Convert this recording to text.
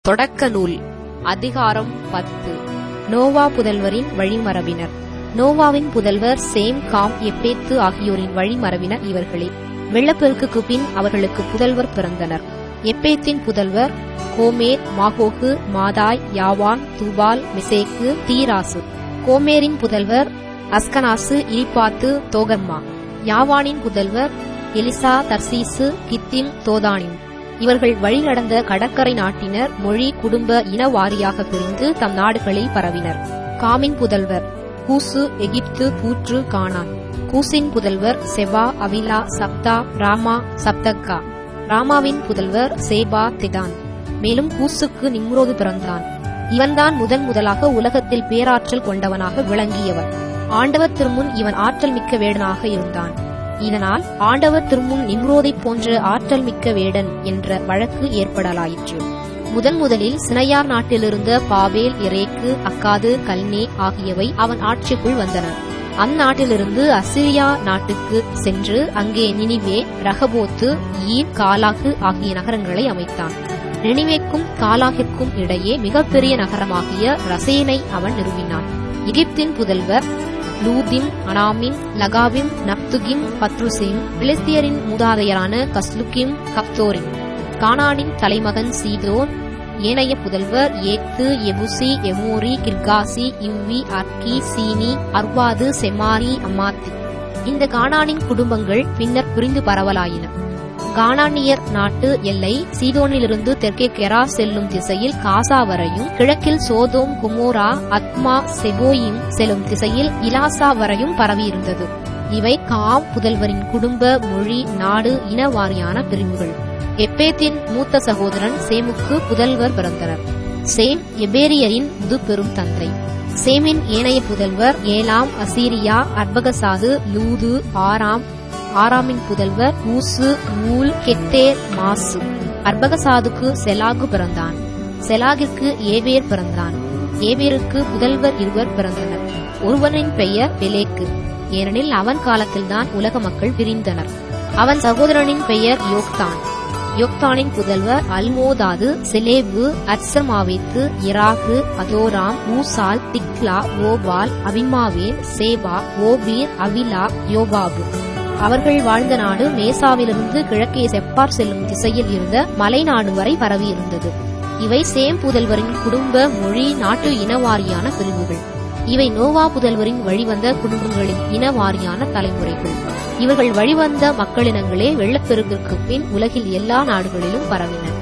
தொடக்க நூல் அதிகாரம் பத்து நோவா புதல்வரின் வழிமரபினர் நோவாவின் புதல்வர் சேம் காம் எப்பேத்து ஆகியோரின் வழிமரபினர் இவர்களே வெள்ளப்பெருக்குக்கு பின் அவர்களுக்கு புதல்வர் பிறந்தனர் எப்பேத்தின் புதல்வர் Gomer Magog Madai Javan Tubal Meshech Tiras கோமேரின் புதல்வர் அஸ்கனாசு இரிப்பாத்து தோகர்மா யாவானின் புதல்வர் எலிசா தர்சீசு கித்திம் தோதானிம் இவர்கள் வழிநடந்த கடற்கரை நாட்டினர் மொழி குடும்ப இன வாரியாக பிரிந்து தம் நாடுகளில் பரவினர் காமின் புதல்வர் கூசு எகிப்து பூற்று கானான் கூசின் புதல்வர் செபா அவிலா சப்தா ராமா சப்தக்கா ராமாவின் புதல்வர் சேபா திதான் மேலும் கூசுக்கு நிம்ரோது பிறந்தான் இவன்தான் முதன் முதலாக உலகத்தில் பேராற்றல் கொண்டவனாக விளங்கியவன் ஆண்டவர் திருமுன் இவன் ஆற்றல் மிக்க வேடனாக இருந்தான் இதனால் ஆண்டவர் திருமுன் நிம்ரோதைப் போன்ற ஆற்றல் மிக்க வேடன் என்ற வழக்கு ஏற்படலாயிற்று முதன் முதலில் சினையார் நாட்டிலிருந்த பாபேல் எரேக்கு அக்காது கல்னே ஆகியவை அவன் ஆட்சிக்குள் வந்தன அந்நாட்டிலிருந்து அசிரியா நாட்டுக்கு சென்று அங்கே நினிவே ரகபோத்து ஈர் காலாகு ஆகிய நகரங்களை அமைத்தான் நினிவேக்கும் காலாகிற்கும் இடையே மிகப்பெரிய நகரமாகிய ரசேனை அவன் நிறுவினான் எகிப்தின் புதல்வர் லூதிம் அனாமின் லகாவிம் நப்துகிம் பத்ருசிம் பிலிஸ்தியரின் மூதாதையரான கஸ்லுக்கிம் கப்தோரிம் கானானின் தலைமகன் சீதோன் ஏனைய புதல்வர் ஏத்து எபுசி எமோரி கிர்காசி இவ்வி அர்கி சீனி அர்வாது செமாரி அம்மாத்தி இந்த கானானின் குடும்பங்கள் பின்னர் பிரிந்து பரவலாயின கானானியர் நாட்டு எல்லை சீதோனிலிருந்து தெற்கே கெரா செல்லும் திசையில் காசா வரையும் கிழக்கில் சோதோம் குமோரா அத்மா செபோயிம் செல்லும் திசையில் இலாசா வரையும் பரவியிருந்தது இவை காம் புதல்வரின் குடும்ப மொழி நாடு இன வாரியான பிரிவுகள் எப்பேத்தின் மூத்த சகோதரன் சேமுக்கு புதல்வர் பிறந்தனர் சேம் எபேரியரின் முது பெரும் தந்தை சேமின் ஏனைய புதல்வர் ஏலாம் அசீரியா அர்பகசாது லூது ஆராம் ஆராமின் புதல்வர் ஊசு ஊல் கெட்டேர் மாசு அர்பகசாதுக்கு செலாகு பிறந்தான் செலாகிற்கு ஏவேர் பிறந்தான் ஏவேருக்கு புதல்வர் இருவர் பிறந்தனர் ஒருவனின் பெயர் பெலேக்கு ஏனெனில் அவன் காலத்தில்தான் உலக மக்கள் பிரிந்தனர் அவன் சகோதரனின் பெயர் யோக்தான் யோக்தானின் புதல்வர் அல்மோதாது செலேவு அர்சமாவேத்து இராகு அதோராம் ஊசால் திக்லா ஓபால் அபிமாவேல் சேபா ஓபீர் அவிலா யோபாபு அவர்கள் வாழ்ந்த நாடு மேசாவிலிருந்து கிழக்கே செப்பார் செல்லும் திசையில் இருந்த மலைநாடு வரை பரவியிருந்தது இவை சேம் புதல்வரின் குடும்ப மொழி நாட்டு இனவாரியான பிரிவுகள் இவை நோவா புதல்வரின் வழிவந்த குடும்பங்களின் இனவாரியான தலைமுறைகள் இவர்கள் வழிவந்த மக்களினங்களே வெள்ளப்பெருக்கிற்கு பின் உலகில் எல்லா நாடுகளிலும் பரவின